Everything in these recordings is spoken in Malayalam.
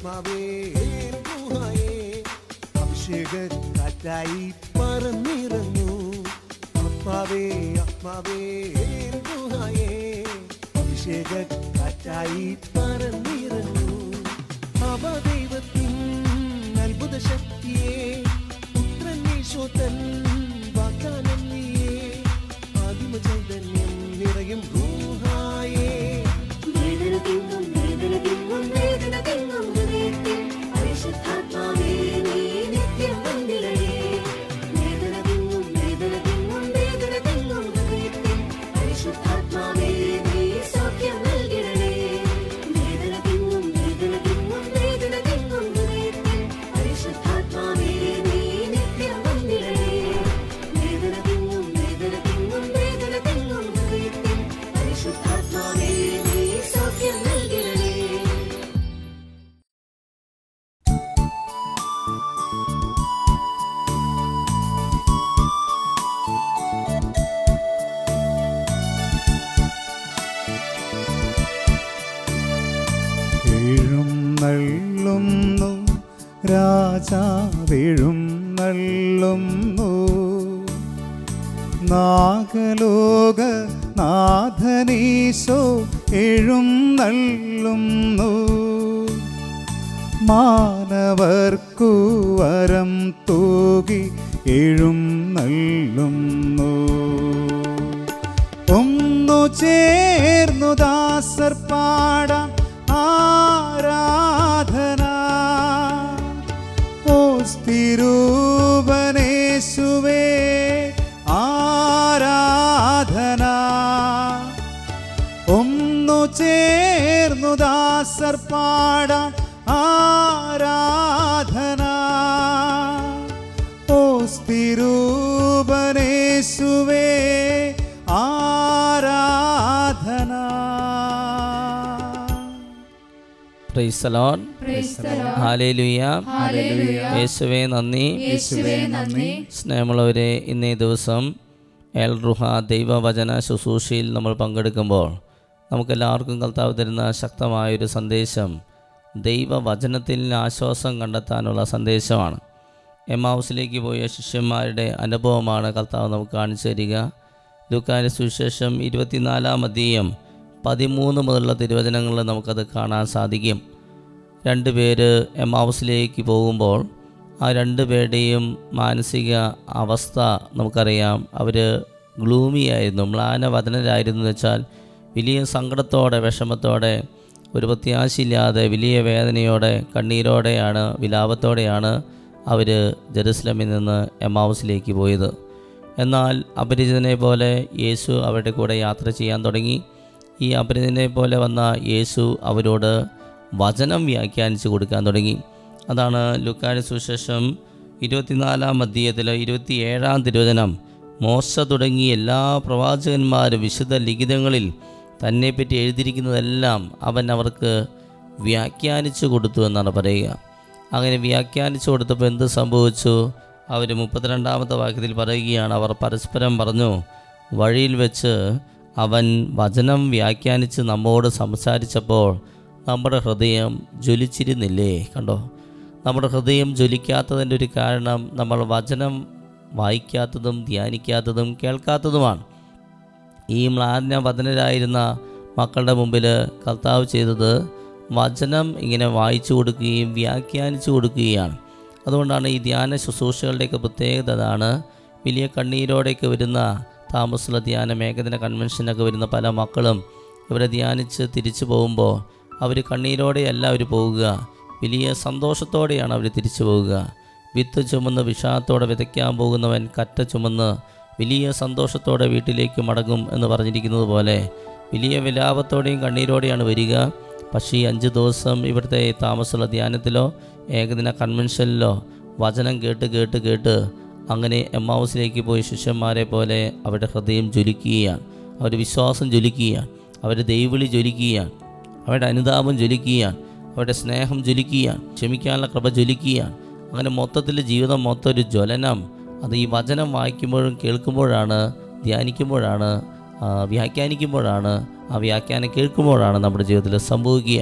ആത്മാവേ ഗുഹായേ അഭിഷേക കാറ്റായി പറന്നിറങ്ങൂ ആത്മാവേ ആത്മാവേ ഗുഹായേ അഭിഷേക കാറ്റായി പറന്നിറങ്ങൂ അവദൈവത്തിൻ അത്ഭുത ശക്തിയെ പുത്രൻ യേശോത്തൻ വാഗ്ദാനം നീയേ ആദിമ ചൈതന്യം നിറയും ഗുഹായേ വേദന തിങ്ങും വേദന തിങ്ങും വേദന തിങ്ങും ഹൃദയത്തിൽ പരിശുദ്ധാത്മാവേ നീ നിത്യം വന്നിടണേ വേദന തിങ്ങും വേദന തിങ്ങും വേദന തിങ്ങും ഹൃദയത്തിൽ പരിശുദ്ധാത്മാവേ നീ സൗഖ്യം നൽകിടണേ വേദന തിങ്ങും വേദന തിങ്ങും വേദന തിങ്ങും ഹൃദയത്തിൽ പരിശുദ്ധാത്മാവേ നീ നിത്യം വന്നിടണേ വേദന തിങ്ങും വേദന തിങ്ങും വേദന തിങ്ങും ഹൃദയത്തിൽ പരിശുദ്ധാത്മാവേ നീ സൗഖ്യം നൽകിടണേ എഴുന്നള്ളുന്നു രാജാവെഴുന്നള്ളുന്നു നാഗലോക നാഥനീശോ എഴുന്നള്ളുന്നു മാനവർക്കു വരം തൂകി എഴുന്നള്ളുന്നു ഒന്നു ചേർന്നു ദാസർ പാടാം ആരാധന ഓസ്തിരൂപനേശുവേ ആരാധന ഒന്നു ചേർന്നു ദാസർ പാടാൻ ആരാധന ഓസ്തിരൂപനേശുവേ ആരാധന പ്രൈസ് ലോൺ ഹാലേലുയ യേശുവേ നന്ദി യേശുവേ നന്ദി സ്നേഹമുള്ളവരെ ഇന്നേ ദിവസം എൽ റുഹ ദൈവവചന ശുശ്രൂഷയിൽ നമ്മൾ പങ്കെടുക്കുമ്പോൾ നമുക്കെല്ലാവർക്കും കർത്താവ് തരുന്ന ശക്തമായൊരു സന്ദേശം ദൈവവചനത്തിൽ ആശ്വാസം കണ്ടെത്താനുള്ള സന്ദേശമാണ് എം ഹൗസിലേക്ക് പോയ ശിഷ്യന്മാരുടെ അനുഭവമാണ് കർത്താവ് നമുക്ക് കാണിച്ചു തരിക ലൂക്കാന്റെ സുവിശേഷം ഇരുപത്തിനാലാം അധ്യയം പതിമൂന്ന് മുതലുള്ള തിരുവചനങ്ങളിൽ നമുക്കത് കാണാൻ സാധിക്കും രണ്ട് പേര് എം ഹൗസിലേക്ക് പോകുമ്പോൾ ആ രണ്ട് പേരുടെയും മാനസിക അവസ്ഥ നമുക്കറിയാം അവർ ഗ്ലൂമിയായിരുന്നു മ്ലാനവദനരായിരുന്നു എന്ന് വെച്ചാൽ വലിയ സങ്കടത്തോടെ വിഷമത്തോടെ ഒരു പ്രത്യാശയില്ലാതെ വലിയ വേദനയോടെ കണ്ണീരോടെയാണ് വിലാപത്തോടെയാണ് അവർ ജെറുസലമിൽ നിന്ന് എമാവസിലേക്ക് പോയത് എന്നാൽ അപരിചിതനെ പോലെ യേശു അവരുടെ കൂടെ യാത്ര ചെയ്യാൻ തുടങ്ങി ഈ അപരിചിതനെ പോലെ വന്ന യേശു അവരോട് വചനം വ്യാഖ്യാനിച്ചു കൊടുക്കാൻ തുടങ്ങി അതാണ് ലുക്കാരി സുശേഷം ഇരുപത്തിനാലാം അധ്യായത്തിൽ ഇരുപത്തിയേഴാം തിരുവചനം മോശ തുടങ്ങി എല്ലാ പ്രവാചകന്മാരും വിശുദ്ധ ലിഖിതങ്ങളിൽ തന്നെപ്പറ്റി എഴുതിയിരിക്കുന്നതെല്ലാം അവൻ അവർക്ക് വ്യാഖ്യാനിച്ചു കൊടുത്തു എന്നാണ് പറയുക അങ്ങനെ വ്യാഖ്യാനിച്ചു കൊടുത്തപ്പോൾ എന്ത് സംഭവിച്ചു അവർ മുപ്പത്തിരണ്ടാമത്തെ വാക്യത്തിൽ പറയുകയാണ് അവർ പരസ്പരം പറഞ്ഞു വഴിയിൽ വെച്ച് അവൻ വചനം വ്യാഖ്യാനിച്ച് നമ്മോട് സംസാരിച്ചപ്പോൾ നമ്മുടെ ഹൃദയം ജ്വലിച്ചിരുന്നില്ലേ കണ്ടോ നമ്മുടെ ഹൃദയം ജ്വലിക്കാത്തതിൻ്റെ ഒരു കാരണം നമ്മൾ വചനം വായിക്കാത്തതും ധ്യാനിക്കാത്തതും കേൾക്കാത്തതുമാണ് ഈ മ്ലാനവദനരായിരുന്ന മക്കളുടെ മുമ്പിൽ കർത്താവ് ചെയ്തത് വചനം ഇങ്ങനെ വായിച്ചു കൊടുക്കുകയും വ്യാഖ്യാനിച്ചു കൊടുക്കുകയാണ് അതുകൊണ്ടാണ് ഈ ധ്യാന ശുശ്രൂഷകളുടെയൊക്കെ പ്രത്യേകത അതാണ് വലിയ കണ്ണീരോടെയൊക്കെ വരുന്ന താമസമുള്ള ധ്യാന ഏകദിന കൺവെൻഷനൊക്കെ വരുന്ന പല മക്കളും ഇവരെ ധ്യാനിച്ച് തിരിച്ചു പോകുമ്പോൾ അവർ കണ്ണീരോടെയല്ല അവർ പോവുക വലിയ സന്തോഷത്തോടെയാണ് അവർ തിരിച്ചു പോവുക വിത്ത് ചുമന്ന് വിഷാദത്തോടെ വിതയ്ക്കാൻ പോകുന്നവൻ കറ്റ ചുമന്ന് വലിയ സന്തോഷത്തോടെ വീട്ടിലേക്ക് മടങ്ങും എന്ന് പറഞ്ഞിരിക്കുന്നത് പോലെ വലിയ വിലാപത്തോടെയും കണ്ണീരോടെയാണ് വരിക പക്ഷേ ഈ അഞ്ച് ദിവസം ഇവിടുത്തെ താമസമുള്ള ധ്യാനത്തിലോ ഏകദിന കൺവെൻഷനിലോ വചനം കേട്ട് കേട്ട് കേട്ട് അങ്ങനെ എം ഹൗസിലേക്ക് പോയി ശിഷ്യന്മാരെ പോലെ അവരുടെ ഹൃദയം ജ്വലിക്കുകയാണ് അവരുടെ വിശ്വാസം ജ്വലിക്കുകയാണ് അവരുടെ ദൈവവിളി ജ്വലിക്കുകയാണ് അവരുടെ അനുതാപം ജ്വലിക്കുകയാണ് അവരുടെ സ്നേഹം ജ്വലിക്കുകയാണ് ക്ഷമിക്കാനുള്ള കൃപ ജ്വലിക്കുകയാണ് അങ്ങനെ മൊത്തത്തിൽ ജീവിതം മൊത്തം ഒരു ജ്വലനം അത് ഈ വചനം വായിക്കുമ്പോഴും കേൾക്കുമ്പോഴാണ് ധ്യാനിക്കുമ്പോഴാണ് ആ, വ്യാഖ്യാനിക്കുമ്പോഴാണ് ആ വ്യാഖ്യാനം കേൾക്കുമ്പോഴാണ് നമ്മുടെ ജീവിതത്തിൽ സംഭവിക്കുക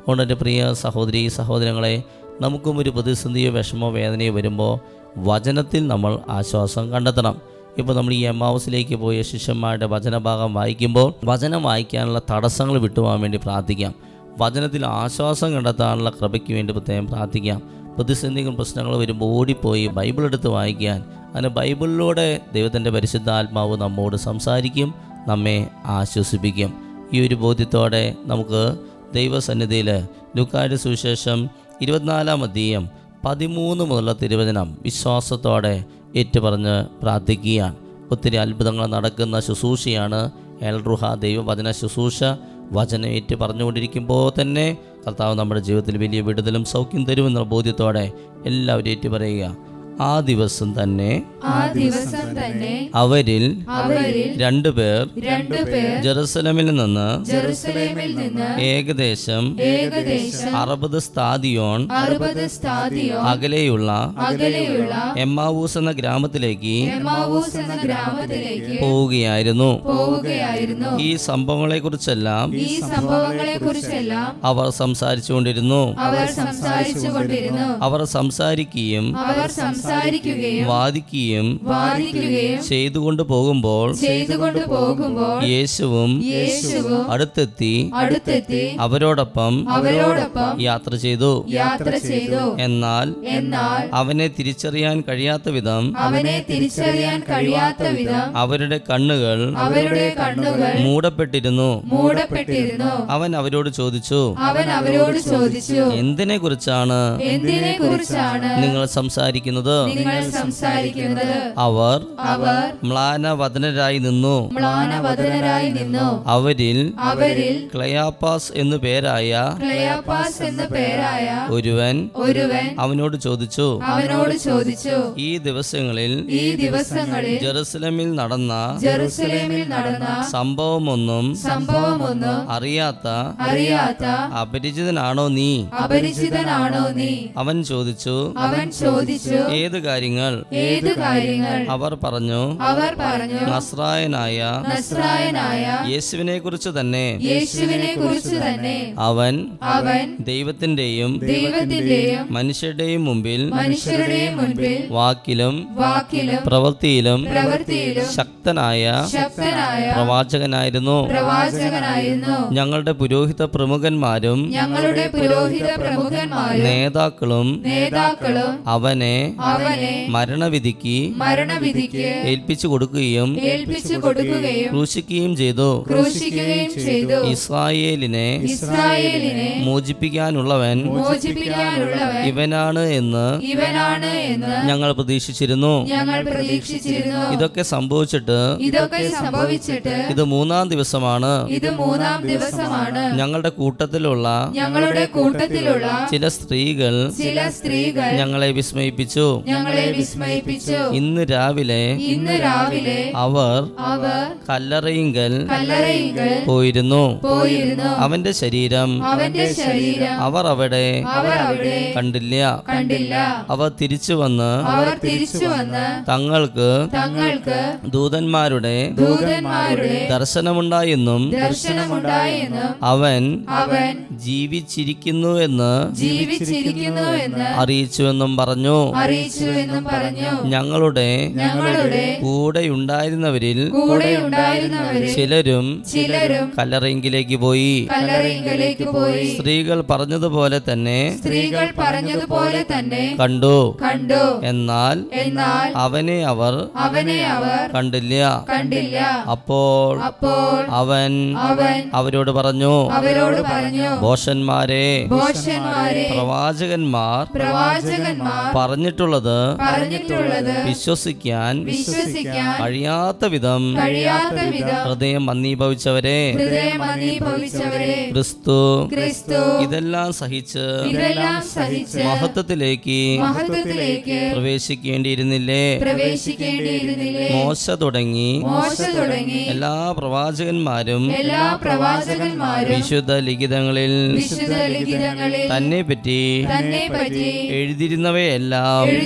അതുകൊണ്ട് എൻ്റെ പ്രിയ സഹോദരി സഹോദരങ്ങളെ നമുക്കും ഒരു പ്രതിസന്ധിയോ വിഷമോ വേദനയോ വരുമ്പോൾ വചനത്തിൽ നമ്മൾ ആശ്വാസം കണ്ടെത്തണം ഇപ്പോൾ നമ്മൾ ഈ എം ഹൗസിലേക്ക് പോയ ശിഷ്യന്മാരുടെ വചനഭാഗം വായിക്കുമ്പോൾ വചനം വായിക്കാനുള്ള തടസ്സങ്ങൾ വിട്ടുപോകാൻ വേണ്ടി പ്രാർത്ഥിക്കാം വചനത്തിൽ ആശ്വാസം കണ്ടെത്താനുള്ള കൃപയ്ക്ക് വേണ്ടി പ്രത്യേകം പ്രാർത്ഥിക്കാം പ്രതിസന്ധികളും പ്രശ്നങ്ങളും വരുമ്പോൾ ഓടിപ്പോയി ബൈബിൾ എടുത്ത് വായിക്കാൻ അങ്ങനെ ബൈബിളിലൂടെ ദൈവത്തിൻ്റെ പരിശുദ്ധാത്മാവ് നമ്മോട് സംസാരിക്കും നമ്മെ ആശ്വസിപ്പിക്കും ഈ ഒരു ബോധ്യത്തോടെ നമുക്ക് ദൈവസന്നിധിയിൽ ലുക്കായുടെ സുവിശേഷം ഇരുപത്തിനാലാം അധ്യയം പതിമൂന്ന് മുതലുള്ള തിരുവചനം വിശ്വാസത്തോടെ ഏറ്റുപറഞ്ഞ് പ്രാർത്ഥിക്കുകയാണ് ഒത്തിരി അത്ഭുതങ്ങൾ നടക്കുന്ന ശുശ്രൂഷയാണ് എൽറുഹ ദൈവവചന ശുശ്രൂഷ വചനം ഏറ്റു പറഞ്ഞുകൊണ്ടിരിക്കുമ്പോൾ തന്നെ കർത്താവ് നമ്മുടെ ജീവിതത്തിൽ വലിയ വിടുതലും സൗഖ്യം തരുമെന്നുള്ള ബോധ്യത്തോടെ എല്ലാവരും ഏറ്റു പറയുക ആ ദിവസം തന്നെ ആ ദിവസം തന്നെ അവരിൽ അവരിൽ രണ്ടുപേർ രണ്ടുപേർ ജെറുസലമിൽ നിന്ന് ജെറുസലേമിൽ നിന്ന് ഏകദേശം ഏകദേശം അറുപത് സ്ഥാദിയോൺ അറുപത് സ്ഥാദിയോ അകലെയുള്ള അകലെയുള്ള എമ്മാവൂസ് എന്ന ഗ്രാമത്തിലേക്ക് എമാവൂസ് എന്ന ഗ്രാമത്തിലേക്ക് പോവുകയായിരുന്നു പോവുകയായിരുന്നു ഈ സംഭവങ്ങളെക്കുറിച്ചെല്ലാം ഈ സംഭവങ്ങളെ കുറിച്ചെല്ലാം അവർ സംസാരിച്ചുകൊണ്ടിരുന്നു അവർ സംസാരിച്ചു കൊണ്ടിരുന്നു അവർ സംസാരിക്കുകയും അവർ സംസാരിക്കുകയും വാദിക്കുകയും വാദിക്കുകയും ചെയ്തുകൊണ്ട് പോകുമ്പോൾ ചെയ്തുകൊണ്ട് പോകുമ്പോൾ യേശുവും യേശുവും അടുത്തെത്തി അടുത്തെത്തി അവരോടൊപ്പം അവരോടൊപ്പം യാത്ര ചെയ്തു യാത്ര ചെയ്തു എന്നാൽ എന്നാൽ അവനെ തിരിച്ചറിയാൻ കഴിയാത്ത വിധം അവനെ തിരിച്ചറിയാൻ കഴിയാത്ത വിധം അവരുടെ കണ്ണുകൾ അവരുടെ കണ്ണുകൾ മൂടപ്പെട്ടിരുന്നു മൂടപ്പെട്ടിരുന്നു അവൻ അവരോട് ചോദിച്ചു അവൻ അവരോട് ചോദിച്ചു എന്തിനെ കുറിച്ചാണ് എന്തിനെ കുറിച്ചാണ് നിങ്ങൾ സംസാരിക്കുന്നത് നിങ്ങൾ സംസാരിക്കുന്നത് അവർ അവർ മ്ലാനവദനരായി നിന്നു മ്ലാനവദനരായി നിന്നു അവരിൽ അവരിൽ ക്ലയാപ്പാസ് എന്നു പേരായ ക്ലയാപ്പാസ് എന്ന പേരായ ഒരുവൻ ഒരുവൻ അവനോട് ചോദിച്ചു അവനോട് ചോദിച്ചു ഈ ദിവസങ്ങളിൽ ഈ ദിവസങ്ങളിൽ ജെറുസലമിൽ നടന്ന ജെറുസലേമിൽ നടന്ന സംഭവമൊന്നും സംഭവമൊന്നും അറിയാത്ത അറിയാത്ത അപരിചിതനാണോ നീ അപരിചിതനാണോ നീ അവൻ ചോദിച്ചു അവൻ ചോദിച്ചു ഏത് കാര്യങ്ങൾ ഏതു കാര്യങ്ങൾ അവർ പറഞ്ഞു അവർ പറഞ്ഞു നസ്രായനായ നസ്രായനായ യേശുവിനെ കുറിച്ച് തന്നെ യേശുവിനെ കുറിച്ച് തന്നെ അവൻ അവൻ ദൈവത്തിന്റെയും ദൈവത്തിന്റെയും മനുഷ്യരുടെയും മുമ്പിൽ മനുഷ്യരുടെയും മുൻപിൽ വാക്കിലും വാക്കിലും പ്രവൃത്തിയിലും പ്രവൃത്തിയിലും ശക്തനായ ശക്തനായ പ്രവാചകനായിരുന്നു പ്രവാചകനായിരുന്നു ഞങ്ങളുടെ പുരോഹിത പ്രമുഖന്മാരും ഞങ്ങളുടെ പുരോഹിത പ്രമുഖന്മാരും നേതാക്കളും നേതാക്കളും അവനെ അവനെ മരണവിധിക്ക് മരണവിധിക്ക് ഏൽപ്പിച്ചു കൊടുക്കുകയും ഏൽപ്പിച്ചു കൊടുക്കുകയും ക്രൂശിക്കുകയും ചെയ്തു ക്രൂശിക്കുകയും ചെയ്തു ഇസ്രായേലിനെ ഇസ്രായേലിനെ മോചിപ്പിക്കാനുള്ളവൻ മോചിപ്പിക്കാനുള്ളവൻ ഇവനാണ് എന്ന് ഇവനാണ് എന്ന് ഞങ്ങൾ പ്രതീക്ഷിച്ചിരുന്നു ഞങ്ങൾ പ്രതീക്ഷിച്ചിരുന്നു ഇതൊക്കെ സംഭവിച്ചിട്ട് ഇതൊക്കെ സംഭവിച്ചിട്ട് ഇത് മൂന്നാം ദിവസമാണ് ഇത് മൂന്നാം ദിവസമാണ് ഞങ്ങളുടെ കൂട്ടത്തിലുള്ള ഞങ്ങളുടെ കൂട്ടത്തിലുള്ള ചില സ്ത്രീകൾ ചില സ്ത്രീകൾ ഞങ്ങളെ വിസ്മയിപ്പിച്ചു ഞങ്ങളെ വിസ്മയിപ്പിച്ചു ഇന്ന് രാവിലെ ഇന്ന് രാവിലെ അവർ അവർ കല്ലറയിങ്കൽ കല്ലറയിങ്കൽ പോയിരുന്നു പോയിരുന്നു അവന്റെ ശരീരം അവന്റെ ശരീരം അവർ അവിടെ അവർ അവിടെ കണ്ടില്ല കണ്ടില്ല അവർ തിരിച്ചു വന്ന് അവർ തിരിച്ചു വന്ന് തങ്ങൾക്ക് തങ്ങൾക്ക് ദൂതന്മാരുടെ ദൂതന്മാരുടെ ദർശനമുണ്ടായെന്നും ദർശനമുണ്ടായെന്നും അവൻ അവൻ ജീവിച്ചിരിക്കുന്നു എന്ന് ജീവിച്ചിരിക്കുന്നു എന്ന് അറിയിച്ചുവെന്നും പറഞ്ഞു അറിയിച്ചു എന്നും പറഞ്ഞു ഞങ്ങളുടെ ഞങ്ങളുടെ കൂടെയുണ്ടായിരുന്നവരിൽ കൂടെ ഉണ്ടായിരുന്നവരിൽ ചിലരും ചിലരും കല്ലറെങ്കിലേക്ക് പോയി കല്ലറയിങ്കലേക്ക് പോയി സ്ത്രീകൾ പറഞ്ഞതുപോലെ തന്നെ സ്ത്രീകൾ പറഞ്ഞതുപോലെ തന്നെ കണ്ടു കണ്ടു എന്നാൽ എന്നാൽ അവനെ അവർ അവനെ അവർ കണ്ടില്ല കണ്ടില്ല അപ്പോൾ അപ്പോൾ അവൻ അവൻ അവരോട് പറഞ്ഞു അവരോട് പറഞ്ഞു ഭോഷന്മാരെ ഭോഷന്മാരെ പ്രവാചകന്മാർ പ്രവാചകന്മാർ പറഞ്ഞിട്ടുള്ളത് പറഞ്ഞിട്ടുള്ളത് വിശ്വസിക്കാൻ വിശ്വസിക്കാൻ കഴിയാത്ത വിധം കഴിയാത്ത വിധം ഹൃദയം മന്ദീഭവിച്ചവരെ ഹൃദയം അനീഭവിച്ചവരെ ക്രിസ്തു ക്രിസ്തു ഇതെല്ലാം സഹിച്ച് ഇതെല്ലാം സഹിച്ച് മഹത്വത്തിലേക്ക് മഹത്വത്തിലേക്ക് പ്രവേശിക്കേണ്ടിയിരുന്നില്ലേ പ്രവേശിക്കേണ്ടിയിരുന്നില്ലേ മോശ തുടങ്ങി മോശ തുടങ്ങി എല്ലാ പ്രവാചകന്മാരും എല്ലാ പ്രവാചകന്മാരും വിശുദ്ധ ലിഖിതങ്ങളിൽ വിശുദ്ധ ലിഖിതങ്ങളിൽ തന്നെ പറ്റി തന്നെ പറ്റി എഴുതിയിരുന്നവയെല്ലാം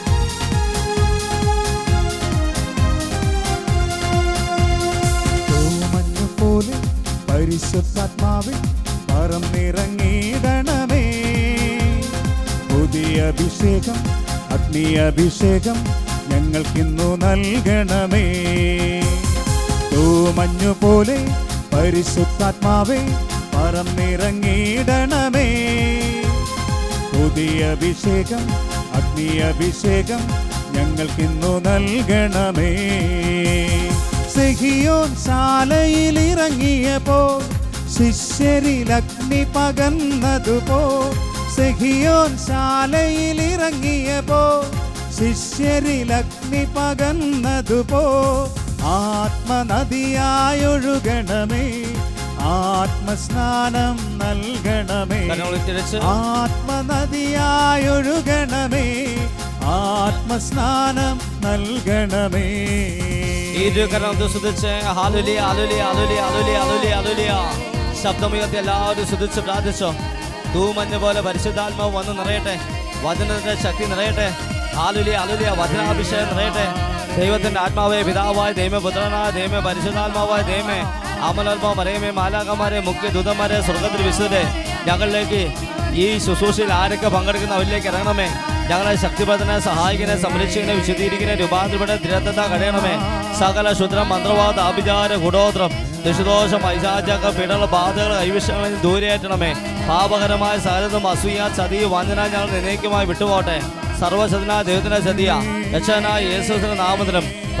തൂമഞ്ഞു പോലെ പരിശുദ്ധാത്മാവിൽ പറന്നിറങ്ങിയിടണമേ പുതിയ അഭിഷേകം അഗ്നി അഭിഷേകം ഞങ്ങൾക്കിന്നു നൽകണമേ തൂമഞ്ഞു പോലെ പരിശുദ്ധാത്മാവെ പറന്നിറങ്ങിയിടണമേ പുതിയ അഭിഷേകം അഗ്നി അഭിഷേകം ഞങ്ങൾക്കിന്നു നൽകണമേ സെഹിയോൻ ശാലയിൽ ഇറങ്ങിയപ്പോ ശിഷ്യരിൽ അഗ്നി പകർന്നതുപോ സെഹിയോൻ ശാലയിൽ ഇറങ്ങിയപ്പോ ശിഷ്യരിൽ അഗ്നി പകർന്നതുപോ ആത്മനദിയായൊഴുകണമേ ആത്മസ്നാനം നൽകണമേ കരങ്ങൾ തിരിച്ച് ആത്മനദിയായൊഴുകണമേ ആത്മസ്നാനം നൽകണമേ ഇരുകരം ശ്രദ്ധിച്ച് ഹാലുലി ആലുലി ആലുലി ആലുലി ആലുലി ആലുലിയ ശബ്ദമുയർത്തി എല്ലാവരും ശ്രദ്ധിച്ച് പ്രാർത്ഥിച്ചോ തൂമഞ്ഞ പോലെ പരിശുദ്ധാത്മാവ് വന്ന് നിറയട്ടെ വചനത്തിന്റെ ശക്തി നിറയട്ടെ ആലുലി ആലുലിയ വചനാഭിഷേകം നിറയട്ടെ ദൈവത്തിന്റെ ആത്മാവേ പിതാവായ ദൈവ പുത്രനായ ദൈവ പരിശുദ്ധാത്മാവായ ദൈവമേ അമലാത്മാവ് മറയമേ മാലാകമാരെ മുഖ്യ ദൂതന്മാരെ സ്വർഗത്തിൽ വിശുദ്ധരെ ഞങ്ങളിലേക്ക് ഈ ശുശ്രൂഷയിൽ ആരൊക്കെ പങ്കെടുക്കുന്ന അവരിലേക്ക് ഇറങ്ങണമേ ഞങ്ങളെ ശക്തിപ്രദനെ സഹായിക്കണേ സംരക്ഷിക്കണേ വിശദീകരിക്കണേ രൂപാന്തരപ്പെടെ ദൃഢത കഴിയണമേ സകല ശുദ്രം മന്ത്രവാദ ആഭിചാര ഗുണോത്രം ദുഷിദോഷം ഐശാചക പീഡന ബാധകൾ കൈവിഷങ്ങളിൽ ദൂരേറ്റണമേ പാപകരമായ സകലതും അസൂയ ചതി വഞ്ചന ഞങ്ങൾ നിനേക്കുമായി വിട്ടുപോട്ടെ സർവശതനായ ദൈവത്തിന്റെ ചതിയ രക്ഷകനായ യേശുവിന്റെ നാമത്തിലും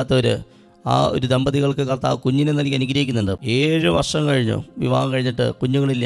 കുഞ്ഞുങ്ങളില്ലാത്തവർ ആ ഒരു ദമ്പതികൾക്ക് കർത്താവ് കുഞ്ഞിനെ നൽകി അനുഗ്രഹിക്കുന്നുണ്ട് ഏഴ് വർഷം കഴിഞ്ഞു വിവാഹം കഴിഞ്ഞിട്ട് കുഞ്ഞുങ്ങളില്ല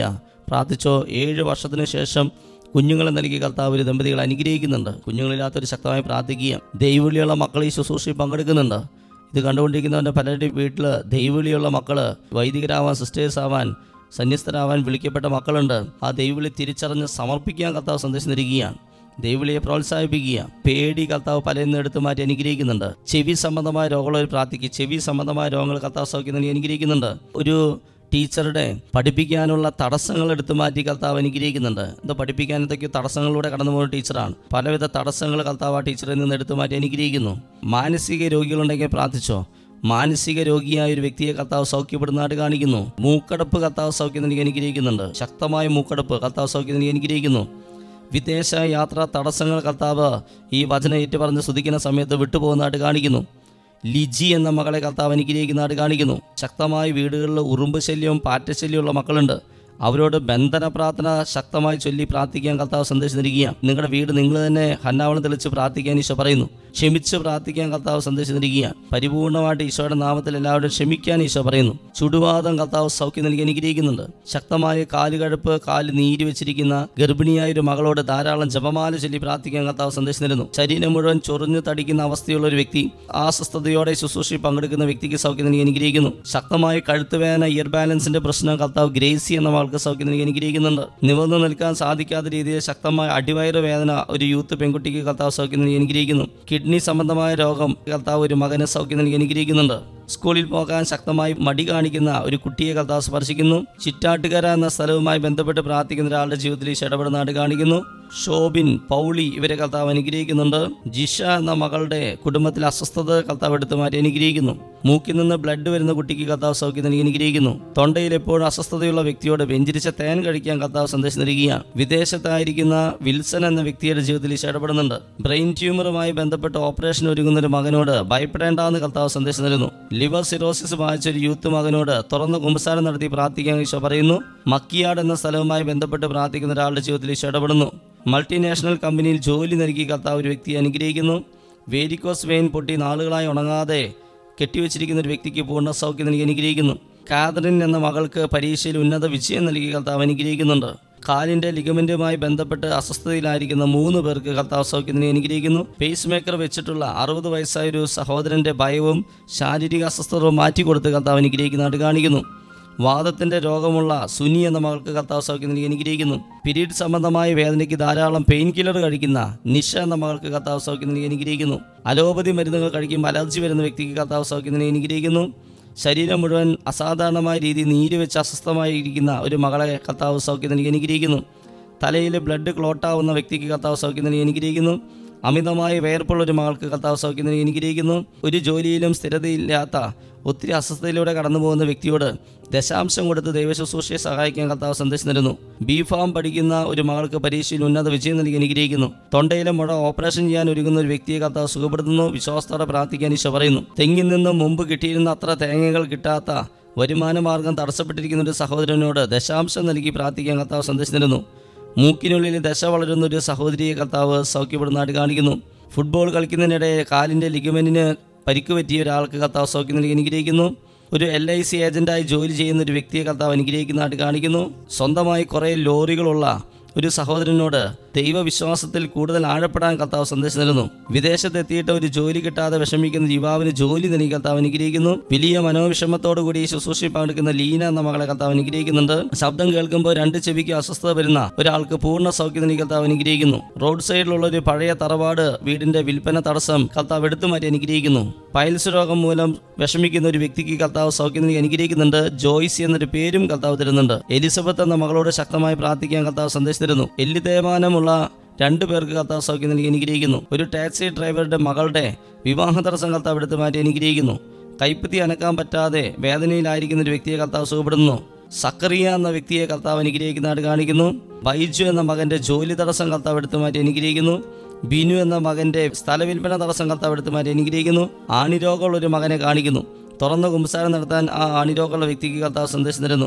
പ്രാർത്ഥിച്ചോ ഏഴ് വർഷത്തിന് ശേഷം കുഞ്ഞുങ്ങളെ നൽകി കർത്താവ് ഒരു ദമ്പതികൾ അനുഗ്രഹിക്കുന്നുണ്ട് കുഞ്ഞുങ്ങളില്ലാത്തൊരു ശക്തമായി പ്രാർത്ഥിക്കുക ദൈവവിളിയുള്ള മക്കൾ ഈ ശുശ്രൂഷയിൽ പങ്കെടുക്കുന്നുണ്ട് ഇത് കണ്ടുകൊണ്ടിരിക്കുന്നവൻ്റെ പലരുടെയും വീട്ടിൽ ദൈവവിളിയുള്ള മക്കൾ വൈദികരാവാൻ സിസ്റ്റേഴ്സ് ആവാൻ സന്യസ്തരാവാൻ വിളിക്കപ്പെട്ട മക്കളുണ്ട് ആ ദൈവവിളി തിരിച്ചറിഞ്ഞ് സമർപ്പിക്കാൻ കർത്താവ് സന്ദേശം നൽകുകയാണ് ദൈവവിളിയെ പ്രോത്സാഹിപ്പിക്കുക പേടി കർത്താവ് പലരും എടുത്തു മാറ്റി അനുഗ്രഹിക്കുന്നുണ്ട് ചെവി സംബന്ധമായ രോഗമുള്ളവർ പ്രാർത്ഥിക്കുക ചെവി സംബന്ധമായ രോഗങ്ങൾ കർത്താവ് സൗഖ്യം നൽകി അനുഗ്രഹിക്കുന്നുണ്ട് ഒരു ടീച്ചറുടെ പഠിപ്പിക്കാനുള്ള തടസ്സങ്ങൾ എടുത്തു മാറ്റി കർത്താവ് അനുഗ്രഹിക്കുന്നുണ്ട് ഇത് പഠിപ്പിക്കാൻ എന്തൊക്കെയോ തടസ്സങ്ങളിലൂടെ കടന്നു പോകുന്ന ടീച്ചറാണ് പലവിധ തടസ്സങ്ങൾ കർത്താവ് ആ ടീച്ചറിൽ നിന്ന് എടുത്തു മാറ്റി അനുഗ്രഹിക്കുന്നു മാനസിക രോഗികളുണ്ടെങ്കിൽ പ്രാർത്ഥിച്ചോ മാനസിക രോഗിയായ ഒരു വ്യക്തിയെ കർത്താവ് സൗഖ്യപ്പെടുന്നതായിട്ട് കാണിക്കുന്നു മൂക്കടപ്പ് കർത്താവ് സൗഖ്യം നൽകി അനുഗ്രഹിക്കുന്നുണ്ട് ശക്തമായ മൂക്കടപ്പ് കർത്താവ് സൗഖ്യം നൽകി അനുഗ്രഹിക്കുന്നു വിദേശ യാത്രാ തടസ്സങ്ങൾ കർത്താവ് ഈ വചനം ഏറ്റുപറഞ്ഞ് സ്തുതിക്കുന്ന സമയത്ത് വിട്ടുപോകുന്നതായിട്ട് കാണിക്കുന്നു ലിജി എന്ന മകളെ കർത്താവ് അനുഗ്രഹിക്കുന്നതായിട്ട് കാണിക്കുന്നു ശക്തമായ വീടുകളിൽ ഉറുമ്പ് ശല്യവും പാറ്റശല്യമുള്ള മക്കളുണ്ട് അവരോട് ബന്ധന പ്രാർത്ഥന ശക്തമായി ചൊല്ലി പ്രാർത്ഥിക്കാൻ കർത്താവ് സന്ദേശം നൽകുകയാണ് നിങ്ങളുടെ വീട് നിങ്ങൾ തന്നെ ഹന്നാവളം തെളിച്ച് പ്രാർത്ഥിക്കാൻ ഈശോ പറയുന്നു ക്ഷമിച്ച് പ്രാർത്ഥിക്കാൻ കർത്താവ് സന്ദേശം നൽകുകയാണ് പരിപൂർണമായിട്ട് ഈശോയുടെ നാമത്തിൽ എല്ലാവരും ക്ഷമിക്കാൻ ഈശോ പറയുന്നു ചുടുവാദം കർത്താവ് സൗഖ്യം നൽകി അനുഗ്രഹിക്കുന്നുണ്ട് ശക്തമായ കാലുകഴപ്പ് കാല് നീരി വെച്ചിരിക്കുന്ന ഗർഭിണിയായ ഒരു മകളോട് ധാരാളം ജപമാല ചൊല്ലി പ്രാർത്ഥിക്കാൻ കർത്താവ് സന്ദേശം തരുന്നു ശരീരം മുഴുവൻ ചൊറിഞ്ഞു തടിക്കുന്ന അവസ്ഥയുള്ള ഒരു വ്യക്തി അസ്വസ്ഥതയോടെ ശുശ്രൂഷയിൽ പങ്കെടുക്കുന്ന വ്യക്തിക്ക് സൗഖ്യം നൽകി അനുഗ്രഹിക്കുന്നു ശക്തമായ കഴുത്തുവേദന ഇയർ ബാലൻസിന്റെ പ്രശ്നം കർത്താവ് ഗ്രേസി എന്ന മകൾക്ക് സൗഖ്യം നൽകി അനുഗ്രഹിക്കുന്നുണ്ട് നിവർന്നു നിൽക്കാൻ സാധിക്കാത്ത രീതിയിൽ ശക്തമായ അടിവയറ് വേദന ഒരു യൂത്ത് പെൺകുട്ടിക്ക് കർത്താവ് സൗഖ്യം നൽകി അനുഗ്രഹിക്കുന്നു കിഡ്നി സംബന്ധമായ രോഗം കർത്താവ് ഒരു മകന് സൗഖ്യം നൽകി അനുഗ്രഹിക്കുന്നുണ്ട് സ്കൂളിൽ പോകാൻ ശക്തമായി മടി കാണിക്കുന്ന ഒരു കുട്ടിയെ കർത്താവ് സ്പർശിക്കുന്നു ചിറ്റാട്ടുകര എന്ന സ്ഥലവുമായി ബന്ധപ്പെട്ട് പ്രാർത്ഥിക്കുന്ന ഒരാളുടെ ജീവിതത്തിൽ ഈശോ ഇടപെടുന്നതായിട്ട് കാണിക്കുന്നു ഷോബിൻ പൗളി ഇവരെ കർത്താവ് അനുഗ്രഹിക്കുന്നുണ്ട് ജിഷ എന്ന മകളുടെ കുടുംബത്തിൽ അസ്വസ്ഥത കർത്താവ് എടുത്തു മാറ്റി അനുഗ്രഹിക്കുന്നു മൂക്കിൽ നിന്ന് ബ്ലഡ് വരുന്ന കുട്ടിക്ക് കർത്താവ് സൗഖ്യം നൽകി അനുഗ്രഹിക്കുന്നു തൊണ്ടയിൽ എപ്പോഴും അസ്വസ്ഥതയുള്ള വ്യക്തിയോട് വെഞ്ചരിച്ച തേൻ കഴിക്കാൻ കർത്താവ് സന്ദേശം നൽകുകയാണ് വിദേശത്തായിരിക്കുന്ന വിൽസൺ എന്ന വ്യക്തിയുടെ ജീവിതത്തിൽ ഈശോ ഇടപെടുന്നുണ്ട് ബ്രെയിൻ ട്യൂമറുമായി ബന്ധപ്പെട്ട് ഓപ്പറേഷൻ ഒരുങ്ങുന്ന ഒരു മകനോട് ഭയപ്പെടേണ്ടെന്ന് കർത്താവ് സന്ദേശം നൽകുന്നു ലിവർ സിറോസിസ് ബാധിച്ച ഒരു യൂത്ത് മകനോട് തുറന്ന് കുമ്പസാരം നടത്തി പ്രാർത്ഥിക്കാൻ ഈശോ പറയുന്നു മക്കിയാട് എന്ന സ്ഥലവുമായി ബന്ധപ്പെട്ട് പ്രാർത്ഥിക്കുന്ന ഒരാളുടെ ജീവിതത്തിൽ ഈശോ ഇടപെടുന്നു മൾട്ടിനാഷണൽ കമ്പനിയിൽ ജോലി നൽകി കർത്താവ് ഒരു വ്യക്തിയെ അനുഗ്രഹിക്കുന്നു വേരിക്കോസ് വെയിൻ പൊട്ടി നാളുകളായി ഉണങ്ങാതെ കെട്ടിവെച്ചിരിക്കുന്ന ഒരു വ്യക്തിക്ക് പൂർണ്ണ സൗഖ്യം നൽകി അനുഗ്രഹിക്കുന്നു കാതറിൻ എന്ന മകൾക്ക് പരീക്ഷയിൽ ഉന്നത വിജയം നൽകി കർത്താവ് അനുഗ്രഹിക്കുന്നുണ്ട് കാലിന്റെ ലിഗമെന്റുമായി ബന്ധപ്പെട്ട് അസ്വസ്ഥതയിലായിരിക്കുന്ന മൂന്ന് പേർക്ക് കർത്താവ് സൗഖ്യം നൽകി അനുഗ്രഹിക്കുന്നു പേസ് മേക്കർ വെച്ചിട്ടുള്ള അറുപത് വയസ്സായ ഒരു സഹോദരന്റെ ഭയവും ശാരീരിക അസ്വസ്ഥതയും മാറ്റിക്കൊടുത്ത് കർത്താവ് അനുഗ്രഹിക്കുന്നതായിട്ട് കാണിക്കുന്നു വാദത്തിന്റെ രോഗമുള്ള സുനി എന്ന മകൾക്ക് കർത്താവ് സൗഖ്യം നൽകി അനുഗ്രഹിക്കുന്നു പീരീഡ് സംബന്ധമായ വേദനയ്ക്ക് ധാരാളം പെയിൻ കില്ലർ കഴിക്കുന്ന നിഷ എന്ന മകൾക്ക് കർത്താവ് സൗഖ്യം നൽകി അനുഗ്രഹിക്കുന്നു അലോപതി മരുന്നുകൾ കഴിക്കുമ്പോൾ അലർജി വരുന്ന വ്യക്തിക്ക് കർത്താവ് സൗഖ്യം നൽകി അനുഗ്രഹിക്കുന്നു ശരീരം മുഴുവൻ അസാധാരണമായ രീതിയിൽ നീര് വെച്ച് അസ്വസ്ഥമായിരിക്കുന്ന ഒരു മകളെ കർത്താവ് സൗഖ്യം നൽകി അനുഗ്രഹിക്കുന്നു തലയിൽ ബ്ലഡ് ക്ലോട്ടാവുന്ന വ്യക്തിക്ക് കർത്താവ് സൗഖ്യം നൽകി അനുഗ്രഹിക്കുന്നു അമിതമായ വേർപ്പുള്ള ഒരു മകൾക്ക് കർത്താവ് സൗഖ്യം നൽകി അനുഗ്രഹിക്കുന്നു ഒരു ജോലിയിലും സ്ഥിരതയില്ലാത്ത ഒത്തിരി അസ്വസ്ഥതയിലൂടെ കടന്നു പോകുന്ന വ്യക്തിയോട് ദശാംശം കൊടുത്ത് ദൈവശുശ്രൂഷയെ സഹായിക്കാൻ കർത്താവ് സന്ദേശം തരുന്നു ബി ഫാം പഠിക്കുന്ന ഒരു മകൾക്ക് പരീക്ഷയിൽ ഉന്നത വിജയം നൽകി അനുഗ്രഹിക്കുന്നു തൊണ്ടയിലെ മുഴ ഓപ്പറേഷൻ ചെയ്യാൻ ഒരുങ്ങുന്ന ഒരു വ്യക്തിയെ കർത്താവ് സുഖപ്പെടുത്തുന്നു വിശ്വാസത്തോടെ പ്രാർത്ഥിക്കാൻ ഈശോ പറയുന്നു തെങ്ങിൽ നിന്നും മുമ്പ് കിട്ടിയിരുന്ന അത്ര തേങ്ങകൾ കിട്ടാത്ത വരുമാന മാർഗം തടസ്സപ്പെട്ടിരിക്കുന്ന ഒരു സഹോദരനോട് ദശാംശം നൽകി പ്രാർത്ഥിക്കാൻ കർത്താവ് സന്ദേശം തരുന്നു മൂക്കിനുള്ളിൽ ദശ വളരുന്ന ഒരു സഹോദരിയെ കർത്താവ് സൗഖ്യപ്പെടുന്നതായിട്ട് കാണിക്കുന്നു ഫുട്ബോൾ കളിക്കുന്നതിനിടെ കാലിൻ്റെ ലിഗമെന്റിന് പരിക്ക് പറ്റിയ ഒരാൾക്ക് കർത്താവ് സൗഖ്യം നൽകി അനുഗ്രഹിക്കുന്നു ഒരു എൽ ഐ സി ഏജന്റായി ജോലി ചെയ്യുന്ന ഒരു വ്യക്തിയെ കർത്താവ് അനുഗ്രഹിക്കുന്നതായിട്ട് കാണിക്കുന്നു സ്വന്തമായി കുറേ ലോറികളുള്ള ഒരു സഹോദരനോട് ദൈവവിശ്വാസത്തിൽ കൂടുതൽ ആഴപ്പെടാൻ കർത്താവ് സന്ദേശം നൽകുന്നു വിദേശത്തെത്തിയിട്ട് ഒരു ജോലി കിട്ടാതെ വിഷമിക്കുന്ന യുവാവിന് ജോലി നൽകി കർത്താവ് അനുഗ്രഹിക്കുന്നു വലിയ മനോവിഷമത്തോടു കൂടി ഈ ശുശ്രൂഷയിൽ പങ്കെടുക്കുന്ന ലീന എന്ന മകളെ കർത്താവ് അനുഗ്രഹിക്കുന്നുണ്ട് ശബ്ദം കേൾക്കുമ്പോൾ രണ്ട് ചെവിക്ക് അസ്വസ്ഥത വരുന്ന ഒരാൾക്ക് പൂർണ്ണ സൗഖ്യം നൽകി കർത്താവ് അനുഗ്രഹിക്കുന്നു റോഡ് സൈഡിലുള്ള ഒരു പഴയ തറവാട് വീടിന്റെ വിൽപ്പന തടസ്സം കർത്താവ് എടുത്തു മാറ്റി അനുഗ്രഹിക്കുന്നു പൈൽസ് രോഗം മൂലം വിഷമിക്കുന്ന ഒരു വ്യക്തിക്ക് കർത്താവ് സൗഖ്യം നൽകി അനുഗ്രഹിക്കുന്നുണ്ട് ജോയ്സി എന്നൊരു പേരും കർത്താവ് തരുന്നുണ്ട് എലിസബത്ത് എന്ന മകളോട് ശക്തമായി പ്രാർത്ഥിക്കാൻ കർത്താവ് സന്ദേശം തരുന്നു എല്ലി തേയ്മാനമുള്ള രണ്ടു പേർക്ക് കർത്താവ് സൗഖ്യം നൽകി അനുഗ്രഹിക്കുന്നു ഒരു ടാക്സി ഡ്രൈവറുടെ മകളുടെ വിവാഹ തടസ്സം കർത്താവ് എടുത്തു മാറ്റി അനുഗ്രഹിക്കുന്നു കൈപ്പത്തി അനക്കാൻ പറ്റാതെ വേദനയിലായിരിക്കുന്ന ഒരു വ്യക്തിയെ കർത്താവ് സുഖപ്പെടുന്നു സക്കറിയ എന്ന വ്യക്തിയെ കർത്താവ് അനുഗ്രഹിക്കുന്നതായിട്ട് കാണിക്കുന്നു ബൈജു എന്ന മകന്റെ ജോലി തടസ്സം കർത്താവ് എടുത്തു മാറ്റി അനുഗ്രഹിക്കുന്നു ബിനു എന്ന മകന്റെ സ്ഥലവിൽപ്പന തടസ്സം കർത്താവ് എടുത്തു മാറ്റി അനുഗ്രഹിക്കുന്നു ആണിരോഗമുള്ള ഒരു മകനെ കാണിക്കുന്നു തുറന്ന കുമ്പസാരം നടത്താൻ ആ ആണിരോഗമുള്ള വ്യക്തിക്ക് കർത്താവ് സന്ദേശം തരുന്നു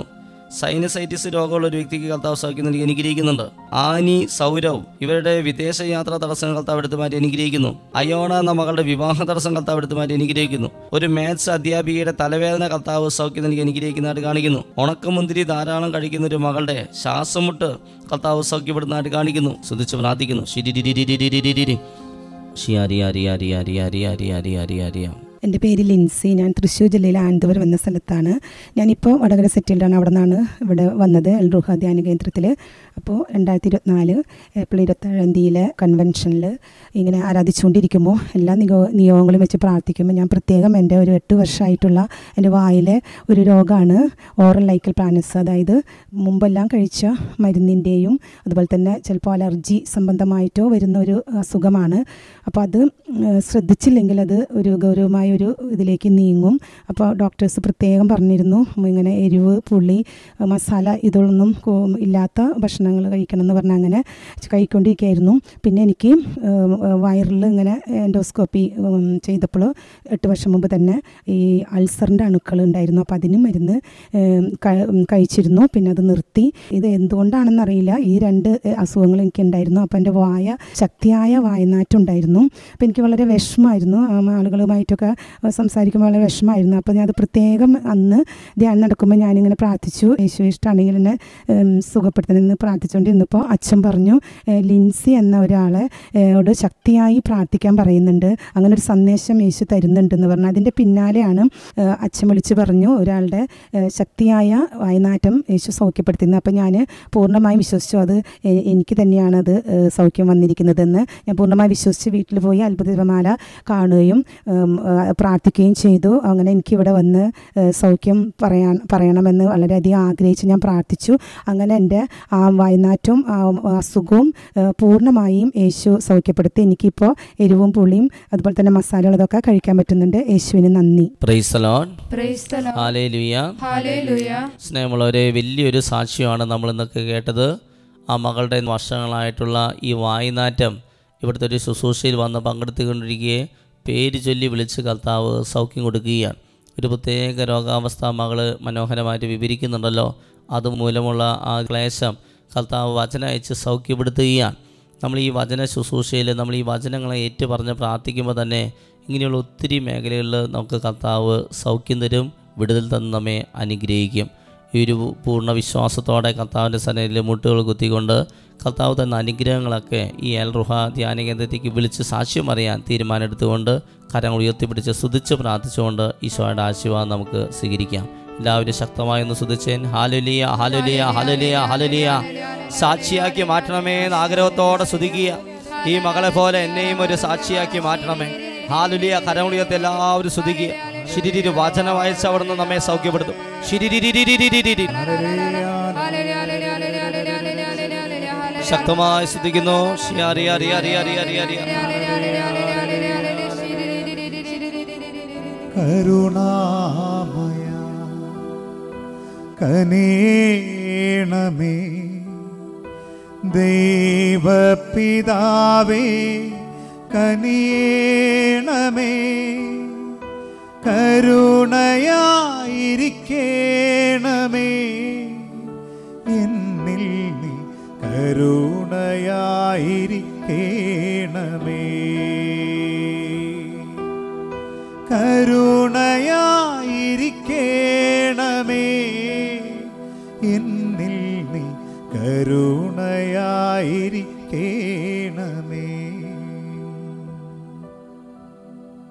സൈനസൈറ്റിസ് രോഗമുള്ള ഒരു വ്യക്തിക്ക് കർത്താവ് സൗഖ്യം നൽകി അനുഗ്രഹിക്കുന്നുണ്ട് ആനി സൗരവ് ഇവരുടെ വിദേശ യാത്രാ തടസ്സങ്ങൾ കർത്താവ് എടുത്ത് മാറ്റി അനുഗ്രഹിക്കുന്നു അയോണ എന്ന മകളുടെ വിവാഹ തടസ്സം കർത്താവ് എടുത്ത് മാറ്റി അനുഗ്രഹിക്കുന്നു ഒരു മാത്സ് അധ്യാപികയുടെ തലവേദന കർത്താവ് സൗഖ്യം നൽകി അനുഗ്രഹിക്കുന്നതായിട്ട് കാണിക്കുന്നു ഉണക്കമുന്തിരി ധാരാളം കഴിക്കുന്ന ഒരു മകളുടെ ശ്വാസമുട്ട് കർത്താവ് സൗഖ്യപ്പെടുന്നതായിട്ട് കാണിക്കുന്നു ശ്രദ്ധിച്ച് പ്രാർത്ഥിക്കുന്നു ശിരി ഷിയാരി അരി അരി അരി അരി അരി അരി അരി അരിയാ എൻ്റെ പേര് ലിൻസി ഞാൻ തൃശ്ശൂർ ജില്ലയിലെ ആനന്ദപുരം എന്ന സ്ഥലത്താണ് ഞാനിപ്പോൾ വടകര സെറ്റിൽഡാണ് അവിടെ നിന്നാണ് ഇവിടെ വന്നത് എൽ റുഹ ധ്യാന കേന്ദ്രത്തിൽ അപ്പോൾ രണ്ടായിരത്തി ഇരുപത്തിനാല് ഏപ്രിൽ ഇരുപത്തേഴാം തീയതിയിലെ കൺവെൻഷനിൽ ഇങ്ങനെ ആരാധിച്ചുകൊണ്ടിരിക്കുമ്പോൾ എല്ലാ നിയോ നിയോഗങ്ങളും വെച്ച് പ്രാർത്ഥിക്കുമ്പോൾ ഞാൻ പ്രത്യേകം എൻ്റെ ഒരു എട്ട് വർഷമായിട്ടുള്ള എൻ്റെ വായിലെ ഒരു രോഗമാണ് ഓറൽ ലൈക്കൽ പ്ലാനസ് അതായത് മുമ്പെല്ലാം കഴിച്ച മരുന്നിൻ്റെയും അതുപോലെ തന്നെ ചിലപ്പോൾ അലർജി സംബന്ധമായിട്ടോ വരുന്ന ഒരു അസുഖമാണ് അപ്പോൾ അത് ഏഹ്, ശ്രദ്ധിച്ചില്ലെങ്കിൽ അത് ഒരു ഗൗരവമായ ഒരു ഇതിലേക്ക് നീങ്ങും അപ്പോൾ ഡോക്ടേഴ്സ് പ്രത്യേകം പറഞ്ഞിരുന്നു ഇങ്ങനെ എരിവ് പുളി മസാല ഇതൊന്നും കോ- ഇല്ലാത്ത ഭക്ഷണങ്ങൾ കഴിക്കണം എന്ന് പറഞ്ഞാൽ അങ്ങനെ കഴിക്കൊണ്ടിരിക്കുകയായിരുന്നു പിന്നെ എനിക്ക് വയറിൽ ഇങ്ങനെ എൻഡോസ്കോപ്പി ഉം, ചെയ്തപ്പോൾ എട്ട് വർഷം മുമ്പ് തന്നെ ഈ അൾസറിൻ്റെ അണുക്കൾ ഉണ്ടായിരുന്നു അപ്പോൾ അതിന് മരുന്ന് ഏം, ക- ഉം, കഴിച്ചിരുന്നു പിന്നെ അത് നിർത്തി ഇത് എന്തുകൊണ്ടാണെന്നറിയില്ല ഈ രണ്ട് ഏ, അസുഖങ്ങൾ എനിക്കുണ്ടായിരുന്നു അപ്പോൾ എൻ്റെ വായ ശക്തിയായ വായനാറ്റം ഉണ്ടായിരുന്നു അപ്പോൾ എനിക്ക് വളരെ വിഷമമായിരുന്നു ആ, ആളുകളുമായിട്ടൊക്കെ സംസാരിക്കുമ്പോൾ വളരെ വിഷമമായിരുന്നു അപ്പോൾ ഞാൻ അത് പ്രത്യേകം അന്ന് ധ്യാനം നടക്കുമ്പോൾ ഞാനിങ്ങനെ പ്രാർത്ഥിച്ചു യേശു ഇഷ്ടമാണെങ്കിൽ എന്നെ ഉം, സുഖപ്പെടുത്തണമെന്ന് പ്രാർത്ഥിച്ചുകൊണ്ടിരുന്നപ്പോൾ അച്ഛൻ പറഞ്ഞു ഏ, ലിൻസി എന്ന ഒരാളെ ഏ, യോട് ശക്തിയായി പ്രാർത്ഥിക്കാൻ പറയുന്നുണ്ട് അങ്ങനെ ഒരു സന്ദേശം യേശു തരുന്നുണ്ടെന്ന് പറഞ്ഞു അതിൻ്റെ പിന്നാലെയാണ് ഏ, അച്ഛൻ വിളിച്ച് പറഞ്ഞു ഒരാളുടെ ഏ, ശക്തിയായ വായനാറ്റം യേശു സൗഖ്യപ്പെടുത്തുന്നത് അപ്പോൾ ഞാൻ പൂർണ്ണമായും വിശ്വസിച്ചു അത് എ- എനിക്ക് തന്നെയാണ് അത് ഏ, സൗഖ്യം വന്നിരിക്കുന്നതെന്ന് ഞാൻ പൂർണ്ണമായി വിശ്വസിച്ച് വീട്ടിൽ പോയി അത്ഭുതമാല കാണുകയും ഉം, ആ, പ്രാർത്ഥിക്കുകയും ചെയ്തു അങ്ങനെ എനിക്കിവിടെ വന്ന് ഏ, സൗഖ്യം പറയാൻ പറയണമെന്ന് വളരെയധികം ആഗ്രഹിച്ച് ഞാൻ പ്രാർത്ഥിച്ചു അങ്ങനെ എൻ്റെ ആ വായനാറ്റവും ആ അസുഖവും ഏ, പൂർണ്ണമായും യേശു സൗഖ്യപ്പെടുത്തി എനിക്കിപ്പോൾ എരിവും പുളിയും അതുപോലെ തന്നെ മസാലകളും ഇതൊക്കെ കഴിക്കാൻ പറ്റുന്നുണ്ട് യേശുവിന് നന്ദി പ്രൈസലോൺ Praise the Lord. Hallelujah Hallelujah. സ്നേഹമുള്ളവരെ വലിയൊരു സാക്ഷ്യമാണ് നമ്മൾ ഇന്നൊക്കെ കേട്ടത് ആ മകളുടെ വർഷങ്ങളായിട്ടുള്ള ഈ വായുനാറ്റം ഇവിടുത്തെ ഒരു ശുശ്രൂഷയിൽ വന്ന് പങ്കെടുത്തുകൊണ്ടിരിക്കുകയെ പേര് ചൊല്ലി വിളിച്ച് കർത്താവ് സൗഖ്യം കൊടുക്കുകയാണ് ഒരു പ്രത്യേക രോഗാവസ്ഥ മകൾ മനോഹരമായിട്ട് വിവരിക്കുന്നുണ്ടല്ലോ അതുമൂലമുള്ള ആ ക്ലേശം കർത്താവ് വചന അയച്ച് സൗഖ്യപ്പെടുത്തുകയാണ് നമ്മൾ ഈ വചന ശുശ്രൂഷയിൽ നമ്മൾ ഈ വചനങ്ങളെ ഏറ്റു പറഞ്ഞ് പ്രാർത്ഥിക്കുമ്പോൾ തന്നെ ഇങ്ങനെയുള്ള ഒത്തിരി മേഖലകളിൽ നമുക്ക് കർത്താവ് സൗഖ്യം തരും വിടുതൽ തന്ന് നമ്മെ അനുഗ്രഹിക്കും ഈ ഒരു പൂർണ്ണ വിശ്വാസത്തോടെ കർത്താവിൻ്റെ സന്നദ്ധയിൽ മുട്ടുകൾ കുത്തിക്കൊണ്ട് കർത്താവ് തന്ന അനുഗ്രഹങ്ങളൊക്കെ ഈ എൽ റുഹ ധ്യാന കേന്ദ്രത്തേക്ക് വിളിച്ച് സാക്ഷ്യം അറിയാൻ തീരുമാനമെടുത്തുകൊണ്ട് കരങ്ങൾ ഉയർത്തിപ്പിടിച്ച് സ്തുതിച്ച് പ്രാർത്ഥിച്ചുകൊണ്ട് ഈശോയുടെ ആശീർവാദം നമുക്ക് സ്വീകരിക്കാം എല്ലാവരും ശക്തമായി ഒന്ന് സ്തുതിച്ചേൻ ഹാലുലിയ ഹാലുലിയ ഹാലുലിയ ഹാലുലിയ സാക്ഷിയാക്കി മാറ്റണമേ എന്ന് ആഗ്രഹത്തോടെ സ്തുതിക്കുക ഈ മകളെ പോലെ എന്നെയും ഒരു സാക്ഷിയാക്കി മാറ്റണമേ ഹാലുലിയ കരമുളിയത്തെ എല്ലാവരും സ്തുതിക്കുക ശിരിരി വചനം അയച്ച് അവിടുന്ന് നമ്മെ സൗഖ്യപ്പെടുത്തും ശിരിരിരിരിരിരിരിരി. ശക്തമായി സ്തുതിക്കുന്നു ശി- അരി അരി അരി അരി അരി അരി കരുണാമയ കനേണമേ ദൈവപിതാവേ കനിയേണമേ കരുണയായിരിക്കേണമേ എന്നിൽ നീ കരുണയായിരിക്കേണമേ കരുണയായിരിക്കേണമേ എന്നിൽ നീ കരുണയായിരിക്കേണമേ